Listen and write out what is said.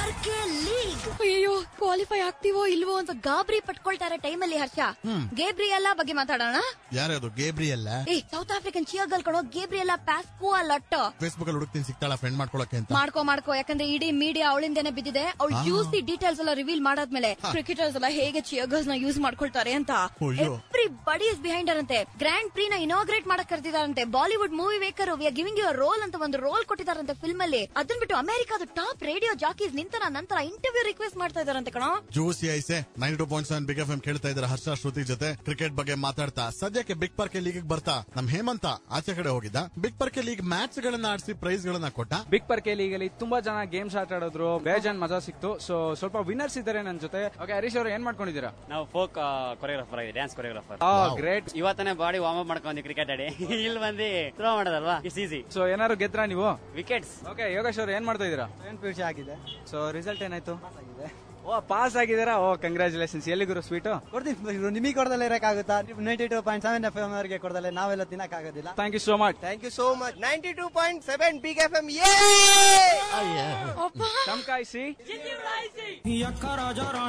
ಪರ್ಕೆ league ಅಯ್ಯೋ qualify ಆಗ್ತೀವೋ ಇಲ್ವೋ ಅಂತ ಗಾಬರಿ ಪಟ್ಕೊಳ್ತಾ ಇರೋ ಟೈಮಲ್ಲಿ ಹರ್ಷ ಗೇಬ್ರಿಯಲ್ಲ ಬಗ್ಗೆ ಮಾತಾಡೋಣ ಯಾರ್ಯಾವುದು ಗೇಬ್ರಿಯಲ್ಲ ಏ ಸೌತ್ ಆಫ್ರಿಕನ್ ಚಿಯರ್ ಗರ್ಲ್ ಕಣೋ ಗೇಬ್ರಿಯಲ್ಲ ಪ್ಯಾಸ್ಕೋ ಲಟ್ ಫೇಸ್ಬುಕ್ ಅಲ್ಲಿ ಹುಡುಕ್ತೀನಿ ಸಿಗ್ತಾಳ ಫ್ರೆಂಡ್ ಮಾಡ್ಕೊಳಕ್ಕೆ ಅಂತ ಮಾಡ್ಕೋ ಮಾಡ್ಕೋ ಯಾಕಂದ್ರೆ ಇಡೀ ಮೀಡಿಯಾ ಅವಳಿಂದನೇ ಬಿದ್ದಿದೆ ಅವಳು ಯೂಸಿ ಡೀಟೇಲ್ಸ್ ಎಲ್ಲ ರಿವೀಲ್ ಮಾಡಾದ್ಮೇಲೆ ಕ್ರಿಕೆಟರ್ಸ್ ಎಲ್ಲ ಹೇಗೆ ಚಿಯರ್ ಗರ್ಲ್ಸ್ ನ ಯೂಸ್ ಮಾಡ್ಕೊಳ್ತಾರೆ ಅಂತ ಅಯ್ಯೋ. ಎವ್ರಿ ಬಡಿ ಇಸ್ ಬಿಹೈಂಡ್ ಅಂತೆ ಗ್ರ್ಯಾಂಡ್ ಪ್ರೀ ನ ಇನಾಗ್ರೇಟ್ ಮಾಡಕ್ ಕರ್ತಿದಾರಂತೆ Bollywood movie maker we are giving you role ಅಂತ ಒಂದು ರೋಲ್ ಕೊಟ್ಟಿದಾರಂತೆ ಫಿಲ್ಮ್ ಅಲ್ಲಿ ಅದನ್ ಬಿಟ್ಟು ಅಮೆರಿಕಾದ ಟಾಪ್ ರೇಡಿಯೋ ಜಾಕೀಸ್ ನಿಂತರ ನಂತರ ಇಂಟರ್ವ್ಯೂ ರಿಕ್ವೆಸ್ಟ್ ಮಾಡ್ತಾ ಇದಾರಂತೆ ಕಣೋ ಜ್ಯೂಸಿ ಐಸೆ nine two point seven big F M ಕೇಳ್ತಾ ಇದ್ದಾರೆ ಹರ್ಷ ಶ್ರುತಿ ಜೊತೆ ಕ್ರಿಕೆಟ್ ಬಗ್ಗೆ ಮಾತಾಡ್ತಾ ಸದ್ಯಕ್ಕೆ ಬಿಗ್ ಪಾರ್ಕೆ ಲೀಗ್ ಬರ್ತಾ ನಮ್ ಹೇಮಂತ ಆಚೆ ಕಡೆ ಹೋಗಿದ್ದ ಬಿಗ್ ಪಾರ್ಕೆ ಲೀಗ್ ಮ್ಯಾಚ್ ಗಳನ್ನ ಆಡಿಸಿ ಪ್ರೈಸ್ ಗಳನ್ನ ಕೊಟ್ಟ ಬಿಗ್ ಪರ್ಕೆ ಲೀಗ್ ಅಲ್ಲಿ ತುಂಬಾ ಜನ ಗೇಮ್ಸ್ ಆಟ ಆಡಿದ್ರು ಬೇಜಾನ್ ಮಜಾ ಸಿಕ್ತು ಸೊ ಸ್ವಲ್ಪ ವಿನ್ನರ್ಸ್ ಇದ್ದಾರೆ ನನ್ನ ಜೊತೆ ಓಕೆ ಹರೀಶ್ ಅವರು ಏನ್ ಮಾಡ್ಕೊಂಡಿದ್ದೀರಾ ನಾವು ಫೋಕ್ ಕೊರಿಯೋಗ್ರಾಫರ್ ಆಗಿದೆ ಡ್ಯಾನ್ಸ್ ಕೊರಿಯೋಗ್ರಾಫರ್ ಆ ಗ್ರೇಟ್ ಇವತ್ತನೇ ಬಾಡಿ ವಾರ್ಮ್ ಅಪ್ ಮಾಡ್ಕೊಂಡಿ ಕ್ರಿಕೆಟ್ ಆಡಿ ಇಲ್ಲಿ ಬಂದು ಥ್ರೋ ಮಾಡೋದಲ್ವಾ ಇಟ್ಸ್ ಈಸಿ ಸೊ ಏನಾದ್ರು ಗೆದ್ರಾ ನೀವು ವಿಕೆಟ್ಸ್ ಓಕೆ ಯೋಗೇಶ್ ಅವರು ಏನ್ ಮಾಡ್ತಾ ಇದ್ದೀರಾ ಸೆವೆನ್ ಪಿ ಆಗಿದೆ ಸೊ ರಿಸಲ್ಟ್ ಏನಾಯ್ತು ಓ ಪಾಸ್ ಆಗಿದ್ದೀರಾ ಓ ಕಂಗ್ರಾಚುಲೇಷನ್ಸ್ ಎಲ್ಲಿ ಗುರು ಸ್ವೀಟು ಕೊಡ್ತೀನಿ ಇವ್ರು ನಿಮಗೆ ಕೊಡದಲ್ಲೇ ಇರಕ್ಕಾಗುತ್ತಾ ninety two point seven F M ಅವರಿಗೆ ಕೊಡದಲ್ಲೇ ನಾವೆಲ್ಲ ತಿನ್ನಕ್ಕಾಗೋದಿಲ್ಲ thank you so much thank you so much ninety two point seven big F M ಚಮಕಾಯಿಸಿ